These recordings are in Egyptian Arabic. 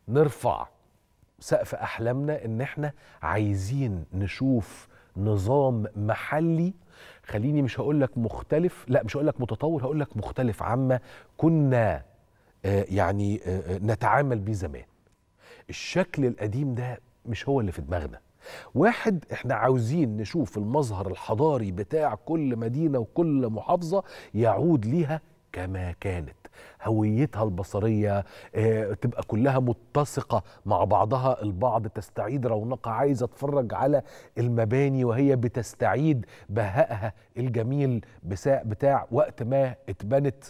نرفع سقف احلامنا ان احنا عايزين نشوف نظام محلي خليني مش هقول لك مختلف لا مش هقول لك متطور هقول لك مختلف عما كنا آه، يعني آه، آه، نتعامل بيه زمان الشكل القديم ده مش هو اللي في دماغنا واحد احنا عاوزين نشوف المظهر الحضاري بتاع كل مدينة وكل محافظة يعود ليها كما كانت هويتها البصرية آه، تبقى كلها متسقة مع بعضها البعض تستعيد رونقها عايزة اتفرج على المباني وهي بتستعيد بهائها الجميل بسا- بتاع وقت ما اتبنت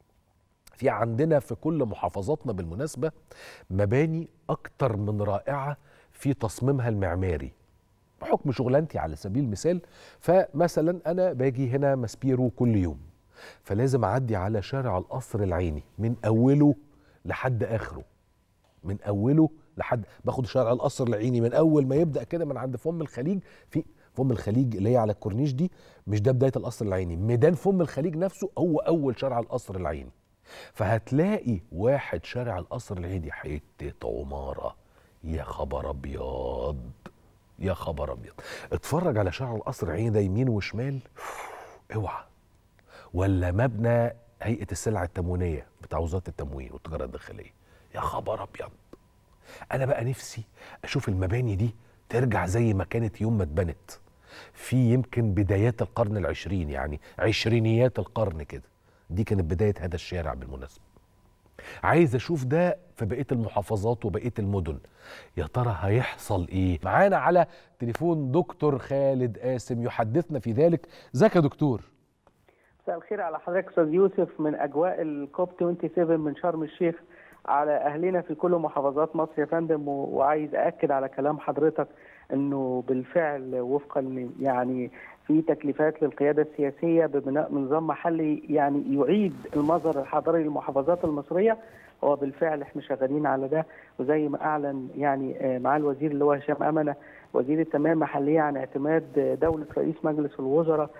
في عندنا في كل محافظاتنا بالمناسبة مباني أكتر من رائعة في تصميمها المعماري بحكم شغلانتي على سبيل المثال فمثلا أنا باجي هنا ماسبيرو كل يوم فلازم أعدي على شارع القصر العيني من أوله لحد آخره من أوله لحد باخد شارع القصر العيني من أول ما يبدأ كده من عند فم الخليج في فم الخليج اللي هي على الكورنيش دي مش ده بداية القصر العيني ميدان فم الخليج نفسه هو أول شارع القصر العيني فهتلاقي واحد شارع القصر العيني حته عماره يا خبر ابيض يا خبر ابيض اتفرج على شارع القصر العيني ده يمين وشمال اوعى ولا مبنى هيئه السلع التموينيه بتاع وزاره التموين والتجاره الداخليه يا خبر ابيض انا بقى نفسي اشوف المباني دي ترجع زي ما كانت يوم ما اتبنت في يمكن بدايات القرن العشرين يعني عشرينيات القرن كده دي كانت بداية هذا الشارع بالمناسبة عايز اشوف ده في بقية المحافظات وبقية المدن يا ترى هيحصل ايه معانا على تليفون دكتور خالد قاسم يحدثنا في ذلك ازيك يا دكتور مساء الخير على حضرتك استاذ يوسف من اجواء الكوب 27 من شرم الشيخ على اهلنا في كل محافظات مصر يا فندم و- وعايز اكد على كلام حضرتك انه بالفعل وفقا ل- يعني في تكليفات للقياده السياسيه ببناء نظام محلي يعني يعيد المظهر الحضاري للمحافظات المصريه هو بالفعل احنا شغالين على ده وزي ما اعلن يعني آه، مع الوزير اللي هو هشام امنه وزير التنميه المحليه عن اعتماد دوله رئيس مجلس الوزراء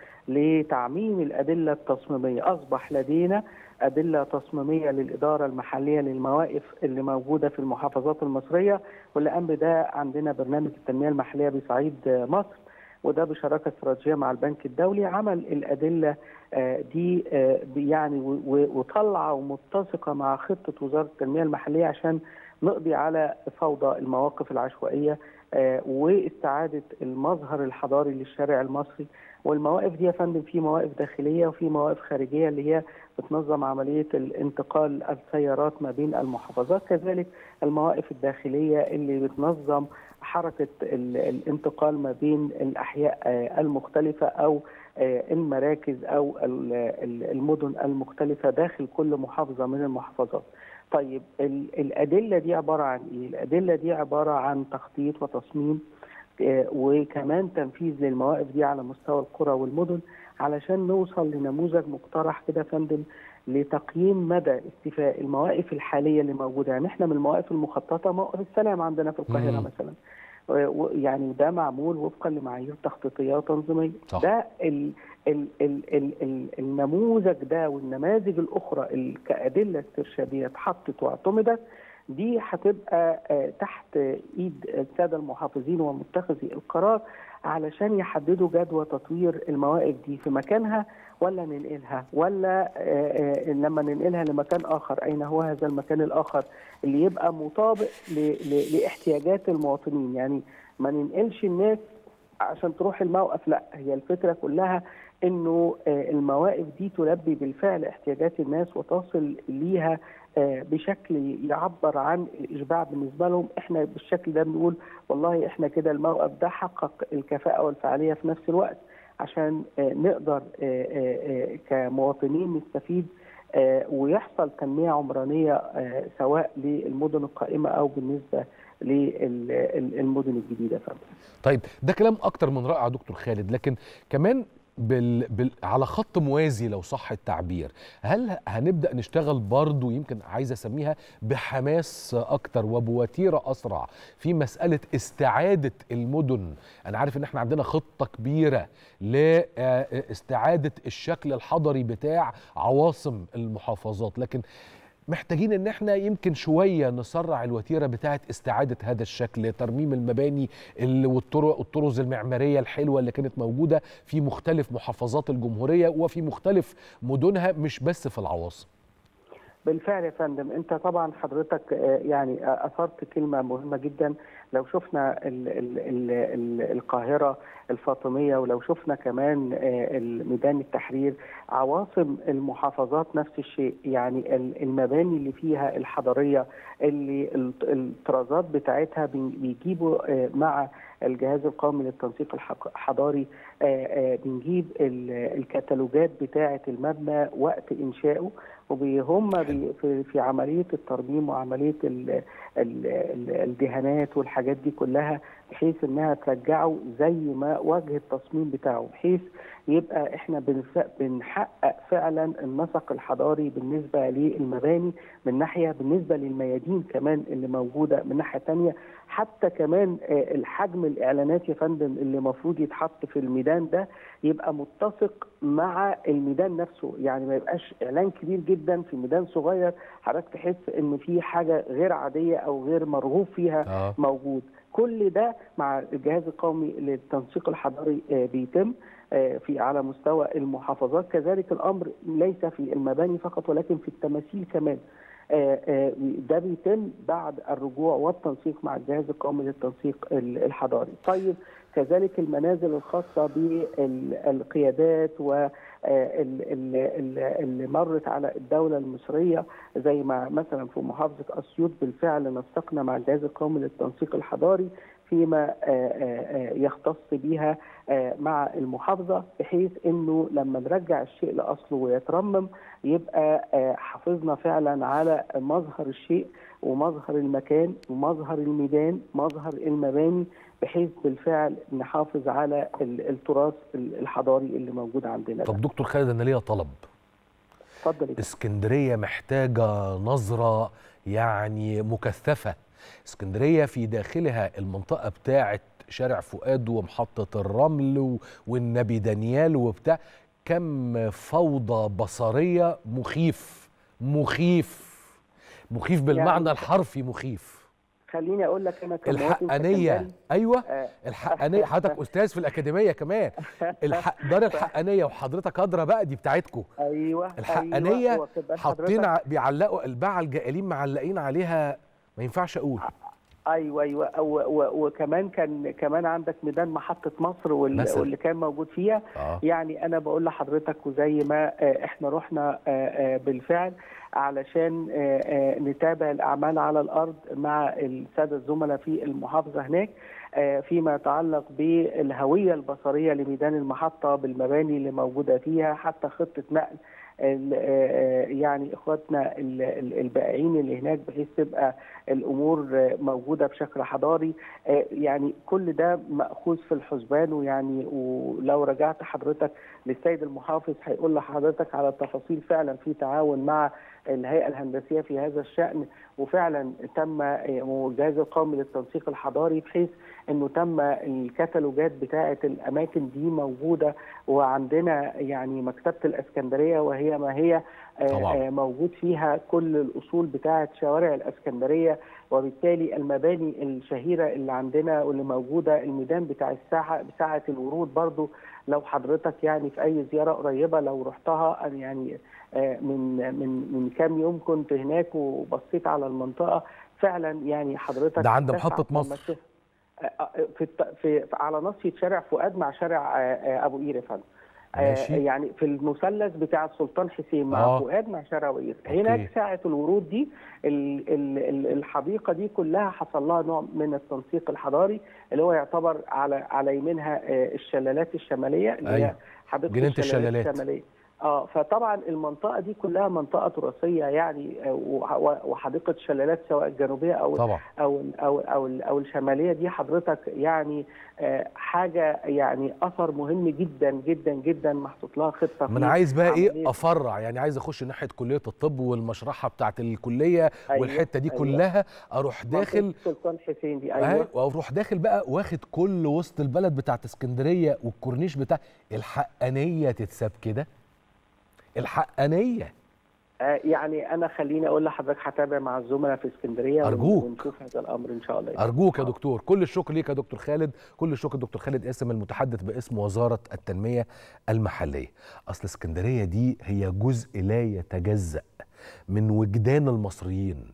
لتعميم الادله التصميميه اصبح لدينا ادله تصميميه للاداره المحليه للمواقف اللي موجوده في المحافظات المصريه واللي قام بده عندنا برنامج التنميه المحليه بصعيد آه، مصر وده بشراكه استراتيجيه مع البنك الدولي عمل الادله آه، دي آه، يعني و- و- وطلع ومتسقه مع خطه وزاره التنميه المحليه عشان نقضي على فوضى المواقف العشوائيه آه، واستعاده المظهر الحضاري للشارع المصري والمواقف دي يا فندم في مواقف داخليه وفي مواقف خارجيه اللي هي بتنظم عمليه الانتقال السيارات ما بين المحافظات كذلك المواقف الداخليه اللي بتنظم حركه ال- الانتقال ما بين الاحياء آه، المختلفه او آه، المراكز او ال- ال- المدن المختلفه داخل كل محافظه من المحافظات. طيب ال- الادله دي عباره عن ايه؟ الادله دي عباره عن تخطيط وتصميم آه، وكمان تنفيذ للمواقف دي على مستوى القرى والمدن علشان نوصل لنموذج مقترح كده يا فندم لتقييم مدى استيفاء المواقف الحاليه اللي موجوده يعني احنا من المواقف المخططه موقف السلام عندنا في القاهره مم. مثلا و- و- يعني ده معمول وفقا لمعايير تخطيطيه وتنظيميه صح. ده ال ال ال ال ال النموذج ده والنماذج الاخرى اللي كادله استرشاديه اتحطت واعتمدت دي هتبقى آه، تحت ايد الساده المحافظين ومتخذي القرار علشان يحددوا جدوى تطوير المواقف دي في مكانها ولا ننقلها ولا آه، آه، لما ننقلها لمكان اخر اين هو هذا المكان الاخر اللي يبقى مطابق ل- ل- لاحتياجات المواطنين يعني ما ننقلش الناس عشان تروح الموقف لا هي الفكره كلها انه آه، المواقف دي تلبي بالفعل احتياجات الناس وتصل ليها آه، بشكل يعبر عن الاشباع بالنسبه لهم احنا بالشكل ده بنقول والله احنا كده الموقف ده حقق الكفاءه والفعاليه في نفس الوقت عشان آه، نقدر آه، آه، آه، كمواطنين نستفيد آه، ويحصل تنميه عمرانيه آه، سواء للمدن القائمه او بالنسبه للمدن الجديده فندم. طيب ده كلام اكتر من رائع يا دكتور خالد لكن كمان بال... بال... على خط موازي لو صح التعبير هل هنبدا نشتغل برضو يمكن عايز اسميها بحماس اكتر وبوتيره اسرع في مساله استعاده المدن انا عارف ان احنا عندنا خطه كبيره لاستعاده الشكل الحضري بتاع عواصم المحافظات لكن محتاجين ان احنا يمكن شويه نسرع الوتيره بتاعه استعاده هذا الشكل ترميم المباني ال- والطرق الطرز المعماريه الحلوه اللي كانت موجوده في مختلف محافظات الجمهوريه وفي مختلف مدنها مش بس في العواصم بالفعل يا فندم انت طبعا حضرتك آه، يعني آه، اثرت كلمه مهمه جدا لو شفنا ال ال ال ال القاهره الفاطميه ولو شفنا كمان آه، ميدان التحرير عواصم المحافظات نفس الشيء يعني ال- المباني اللي فيها الحضريه اللي الط- الطرازات بتاعتها بي- بيجيبوا آه، مع الجهاز القومي للتنسيق الحق- الحضاري آه، آه، بنجيب ال- الكتالوجات بتاعه المبنى وقت انشائه وهم في, في عمليه الترميم وعمليه ال ال ال الدهانات والحاجات دي كلها بحيث انها ترجعه زي ما وجه التصميم بتاعه بحيث يبقى احنا بنف- بنحقق فعلا النسق الحضاري بالنسبه للمباني من ناحيه بالنسبه للميادين كمان اللي موجوده من ناحيه تانية حتى كمان آه، الحجم الاعلانات يا فندم اللي المفروض يتحط في الميدان ده يبقى متسق مع الميدان نفسه يعني ما يبقاش اعلان كبير جدا في ميدان صغير حضرتك تحس ان في حاجه غير عاديه او غير مرغوب فيها اه موجود كل ده مع الجهاز القومي للتنسيق الحضاري آه، بيتم آه، في على مستوى المحافظات كذلك الامر ليس في المباني فقط ولكن في التماثيل كمان آه، آه، ده بيتم بعد الرجوع والتنسيق مع الجهاز القومي للتنسيق ال- الحضاري طيب كذلك المنازل الخاصة بالقيادات واللي مرت على الدولة المصرية زي ما مثلا في محافظة أسيوط بالفعل نسقنا مع الجهاز القومي للتنسيق الحضاري فيما آه، آه، آه، يختص بها آه، مع المحافظة بحيث أنه لما نرجع الشيء لأصله ويترمم يبقى آه، حافظنا فعلا على مظهر الشيء ومظهر المكان ومظهر الميدان مظهر المباني بحيث بالفعل نحافظ على ال- التراث ال- الحضاري اللي موجود عندنا ده. طب دكتور خالد انا ليا طلب اتفضل يا فندم. اسكندريه محتاجه نظره يعني مكثفه اسكندريه في داخلها المنطقه بتاعه شارع فؤاد ومحطه الرمل و- والنبي دانيال وبتاع كم فوضى بصريه مخيف مخيف مخيف بالمعنى يعني- الحرفي مخيف خليني اقول لك انا كمواطن الحقانيه سكندري، ايوه آه، الحقانيه حضرتك استاذ في الاكاديميه كمان الحق دار الحقانيه وحضرتك ادرى بقى دي بتاعتكم ايوه الحقانيه أيوة. واخد بال حاطين حضرتك؟ ع- بيعلقوا الباعة الجائلين معلقين عليها ما ينفعش اقول ايوه ايوه و- و- وكمان كان كمان عندك ميدان محطه مصر وال- مثلا. واللي كان موجود فيها اه يعني انا بقول لحضرتك وزي ما آه، احنا رحنا آه، آه، بالفعل علشان آه، آه، نتابع الاعمال على الارض مع الساده الزملاء في المحافظه هناك آه، فيما يتعلق بالهويه البصريه لميدان المحطه بالمباني اللي موجوده فيها حتى خطه نقل ال- آه، آه، يعني اخواتنا ال- ال- البائعين اللي هناك بحيث تبقى الامور آه، موجوده بشكل حضاري آه، يعني كل ده ماخوذ في الحسبان ويعني ولو رجعت حضرتك للسيد المحافظ هيقول لحضرتك على التفاصيل فعلا في تعاون مع الهيئه الهندسيه في هذا الشان وفعلا تم الجهاز القومي للتنسيق الحضاري بحيث انه تم الكتالوجات بتاعه الاماكن دي موجوده وعندنا يعني مكتبه الاسكندريه وهي ما هي آه، طبعاً. آه، موجود فيها كل الاصول بتاعه شوارع الاسكندريه وبالتالي المباني الشهيره اللي عندنا واللي موجوده الميدان بتاع الساعه ساعه الورود برضو لو حضرتك يعني في اي زياره قريبه لو رحتها أنا يعني آه، من من من كام يوم كنت هناك وبصيت على المنطقه فعلا يعني حضرتك ده عند تسعد محطة لما مصر. تشوف- آه، آه، في, الت- في في- على ناصيه شارع فؤاد مع شارع آه، آه، ابو قير يا فندم آه، ماشي. يعني في المثلث بتاع السلطان حسين مع آه. فؤاد مع شارع ابو قير أوكي. هناك ساعه الورود دي ال- ال- ال- الحديقه دي كلها حصل لها نوع من التنسيق الحضاري اللي هو يعتبر على على يمينها آه، الشلالات الشماليه اللي أيوة. هي حديقه جنينة الشلالات. الشماليه اه فطبعا المنطقه دي كلها منطقه تراثيه يعني آه، وح- وحديقه الشلالات سواء الجنوبيه او طبعا او او او او الشماليه دي حضرتك يعني آه، حاجه يعني اثر مهم جدا جدا جدا محطوط لها خطه ما انا في عايز بقى ايه عملية- افرع يعني عايز اخش ناحيه كليه الطب والمشرحه بتاعه الكليه أيوة، والحته دي أيوة. كلها اروح داخل منطقة سلطان حسين دي أيوة. ايوه واروح داخل بقى واخد كل وسط البلد بتاعت اسكندريه والكورنيش بتاع الحقانيه تتساب كده الحقانيه آه، يعني انا خليني اقول لحضرتك هتابع مع الزملاء في اسكندريه ون- أرجوك. ونشوف هذا الامر ان شاء الله ارجوك يا دكتور كل الشكر ليك يا دكتور خالد كل الشكر دكتور خالد اسم المتحدث باسم وزاره التنميه المحليه اصل اسكندريه دي هي جزء لا يتجزا من وجدان المصريين